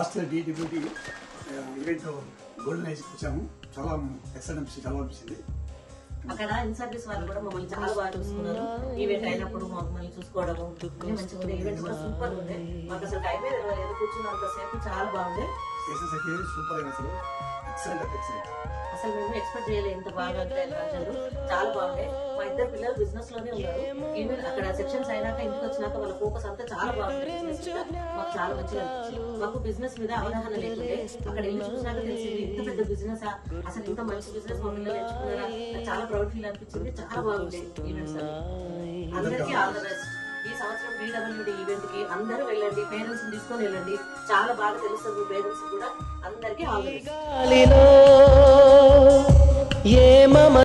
last year డిటిబిటీ event golden eyes వచ్చాము చాలా ఎక్సలెంట్ అనిపించింది చాలా అనిపించింది అక్కడ ఇన్ సర్వీస్ వాళ్ళు కూడా మమ్మల్ని చాలా బాగా చూసుకున్నారు ఈవెంట్ అయినప్పుడు మమ్మల్ని చూసుకోవడము అన్ని మంచిగా ఉండే ఈవెంట్ కూడా సూపర్ ఉండే మాకు అసలు టైం తెలియలేదు కూర్చున్నంత సేపు చాలా బాగుంది స్టేషన్స్ అయితే సూపర్ అయిన అసలు ఎక్సలెంట్ అంటే ఎక్సలెంట్ అసలు మేము ఎక్స్పెక్ట్ చేయలేదు ఇంత బాగా అంటే రాజాలు చాలా బాగుండే మా ఇద్దరు పిల్లలు బిజినెస్ లోనే ఉన్నారు ఈవెన్ అక్కడ సెక్షన్స్ అయినాక ఇంటికి వచ్చినాక వాళ్ళ ఫోకస్ అంతా చాలా బాగుంది బిజినెస్ మీద మాకు చాలా మంచిగా అనిపించింది మాకు బిజినెస్ మీద అవగాహన లేకుండే అక్కడ వెళ్ళి చూసినాక తెలిసింది ఇంత పెద్ద బిజినెస్ అసలు ఇంత మంచి బిజినెస్ మా పిల్లలు ఎంచుకున్నారా నాకు చాలా ప్రౌడ్ ఫీల్ అనిపించింది చాలా బాగుంది ఈవెంట్స్ అందరికీ ఆల్ ద బెస్ట్ ఈ సంవత్సరం బీడబ్ల్యూడి ఈవెంట్ కి అందరూ వెళ్ళండి పేరెంట్స్ తీసుకొని వెళ్ళండి చాలా బాగా తెలుస్తుంది మీ పేరెంట్స్ కూడా అందరికీ ఆల్ ద బెస్ట్ గాలిలో ఏ మమ